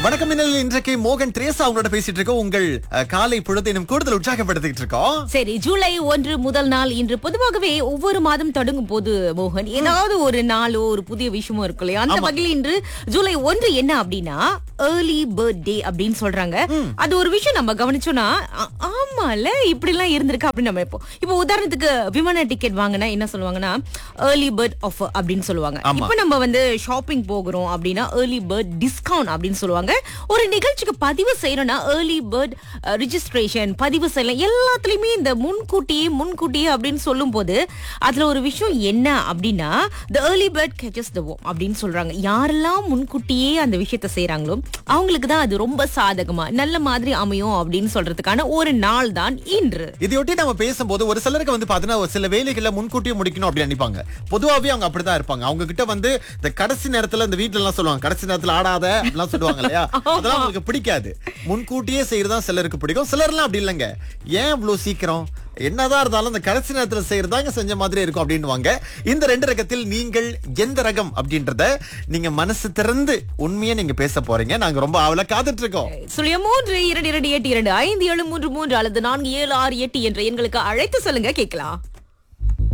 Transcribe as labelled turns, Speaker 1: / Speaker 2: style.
Speaker 1: வணக்கம் மின்னலில் இன்றைக்கு மோகன் திரேசா அவங்களோட பேசிட்டு இருக்கோம் உங்கள் அஹ், காலை பொழுதை இன்னும் கூடுதல் உற்சாகப்படுத்திட்டு இருக்கோம்
Speaker 2: சரி ஜூலை ஒன்று முதல் நாள் இன்று பொதுவாகவே ஒவ்வொரு மாதம் தொடங்கும் போது மோகன் ஏதாவது ஒரு நாளோ ஒரு புதிய விஷயமோ இருக்கும் இல்லையா அந்த வகையில் இன்று ஜூலை ஒன்று என்ன அப்படின்னா ஏர்லி பர்த்டே அப்படின்னு சொல்றாங்க அது ஒரு விஷயம் நம்ம கவனிச்சோம்னா ஆ- ஆமால இப்படி எல்லாம் இருந்திருக்கு அப்படின்னு நம்ம இப்போ இப்போ உதாரணத்துக்கு விமான டிக்கெட் வாங்கினா என்ன சொல்லுவாங்கன்னா ஏர்லி பர்த் ஆஃபர் அப்படின்னு சொல்லுவாங்க
Speaker 1: ஆமா.
Speaker 2: இப்போ நம்ம வந்து ஷாப்பிங் போகிறோம் அப்படின்னா ஏர்லி பர்த் டிஸ்கவுண்ட் அப்படின்னு சொல்லுவாங்க ஒரு நிகழ்ச்சிக்கு பதிவு செய்யணும்னா ஏர்லி பர்த் ரிஜிஸ்ட்ரேஷன் பதிவு செய்யலாம் எல்லாத்துலயுமே இந்த முன்கூட்டியே முன்கூட்டியே அப்படின்னு சொல்லும் போது அதுல ஒரு விஷயம் என்ன அப்படின்னா the early bird catches the அப்படின்னு சொல்றாங்க யாரெல்லாம் முன்கூட்டியே அந்த விஷயத்த செய்யறாங்களோ அவங்களுக்கு தான் அது ரொம்ப சாதகமா நல்ல மாதிரி அமையும் அப்படின்னு சொல்றதுக்கான ஒரு நாள் தான் இன்று
Speaker 1: இதையொட்டி நம்ம பேசும்போது ஒரு சிலருக்கு வந்து பாத்தீங்கன்னா ஒரு சில வேலைகளை முன்கூட்டியே முடிக்கணும் அப்படின்னு நினைப்பாங்க பொதுவாவே அவங்க அப்படிதான் இருப்பாங்க அவங்க கிட்ட வந்து இந்த கடைசி நேரத்துல இந்த வீட்டுல எல்லாம் சொல்லுவாங்க கடைசி நேரத்துல ஆடாத அப்படிலாம் சொல்லுவாங்க இல்லையா அதெல்லாம் அவங்களுக்கு பிடிக்காது முன்கூட்டியே செய்யறதா சிலருக்கு பிடிக்கும் சிலர்லாம் அப்படி இல்லைங்க ஏன் இவ்வளவு சீக்கிரம் என்னதான் இருந்தாலும் இந்த கடைசி நேரத்துல செய்யறதாங்க செஞ்ச மாதிரி இருக்கும் அப்படின்னுவாங்க இந்த ரெண்டு ரகத்தில் நீங்கள் எந்த ரகம் அப்படின்றத நீங்க மனசு திறந்து உண்மையா நீங்க பேச போறீங்க நாங்க ரொம்ப ஆவலா காத்துட்டு இருக்கோம்
Speaker 2: சுழிய மூன்று இரண்டு இரண்டு எட்டு இரண்டு ஐந்து ஏழு மூன்று மூன்று அல்லது நான்கு ஏழு ஆறு எட்டு என்ற எண்களுக்கு அழைத்து சொல்லுங்க கேட்கலாம்